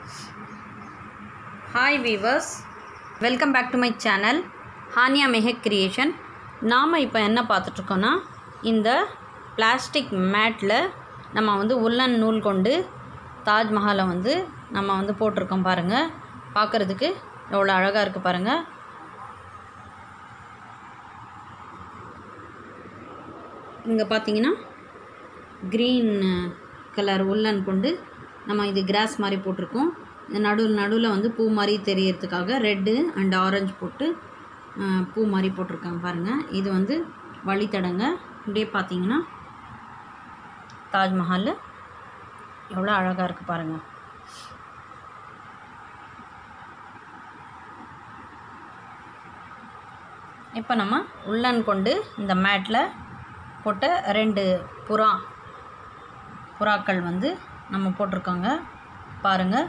hi viewers welcome back to my channel Haniya Mehak creation நாம் இப்போ என்ன பார்த்துட்ருக்கோன்னா இந்த பிளாஸ்டிக் மேட்டில் நம்ம வந்து உல்லன் நூல் கொண்டு தாஜ்மஹாலை வந்து நம்ம வந்து போட்டிருக்கோம் பாருங்கள் பார்க்குறதுக்கு எவ்வளோ அழகாக இருக்குது பாருங்கள் இங்கே பார்த்தீங்கன்னா க்ரீன் கலர் உள்ளன் கொண்டு நம்ம இது கிராஸ் மாதிரி போட்டிருக்கோம் நடுவில் நடுவில் வந்து பூ மாதிரி தெரியறதுக்காக ரெட்டு அண்ட் ஆரஞ்சு போட்டு அஹ், பூ மாதிரி போட்டிருக்காங்க பாருங்கள் இது வந்து வழித்தடங்க இப்படியே பார்த்தீங்கன்னா தாஜ்மஹால் எவ்வளோ அழகாக இருக்குது பாருங்கள் இப்போ நம்ம உள்ளன் கொண்டு இந்த மேட்டில் போட்ட ரெண்டு புறா புறாக்கள் வந்து நம்ம போட்டிருக்கோங்க பாருங்கள்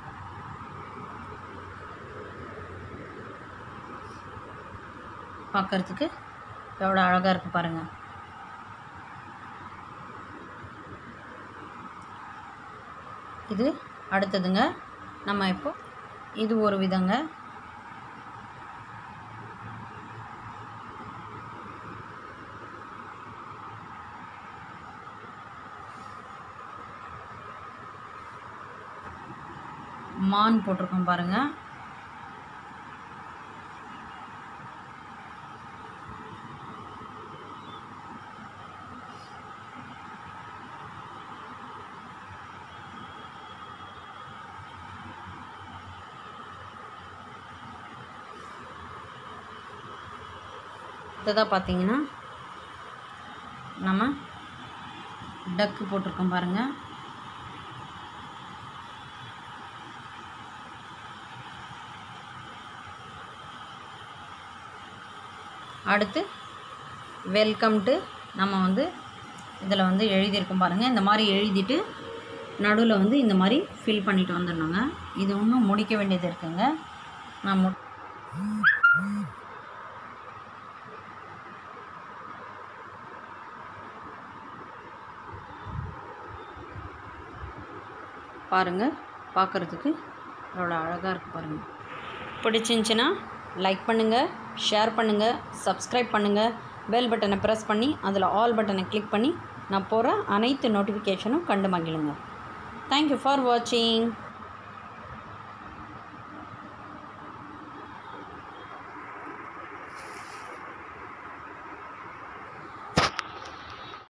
பார்க்கறதுக்கு எவ்வளோ அழகாக இருக்குது பாருங்கள் இது அடுத்ததுங்க நம்ம இப்போ இது ஒரு விதங்க மான் போட்டிருக்கோம் பாருங்கள் அடுத்ததாக பார்த்தீங்கன்னா நம்ம டக்கு போட்டிருக்கோம் பாருங்கள் அடுத்து வெல்கம் டு நம்ம வந்து இதில் வந்து எழுதியிருக்கோம் பாருங்கள் இந்த மாதிரி எழுதிட்டு நடுவில் வந்து இந்த மாதிரி ஃபில் பண்ணிட்டு வந்துடணுங்க இது இன்னும் முடிக்க வேண்டியது இருக்குங்க நான் மு பாருங்கள் பார்க்குறதுக்கு எவ்வளோ அழகாக இருக்குது பாருங்கள் பிடிச்சிருந்துச்சின்னா லைக் பண்ணுங்கள் ஷேர் பண்ணுங்கள் சப்ஸ்கிரைப் பண்ணுங்கள் பெல் பட்டனை ப்ரெஸ் பண்ணி அதில் ஆல் பட்டனை கிளிக் பண்ணி நான் போகிற அனைத்து நோட்டிஃபிகேஷனும் கண்டு மகிழுங்க தேங்க்யூ ஃபார் வாட்சிங்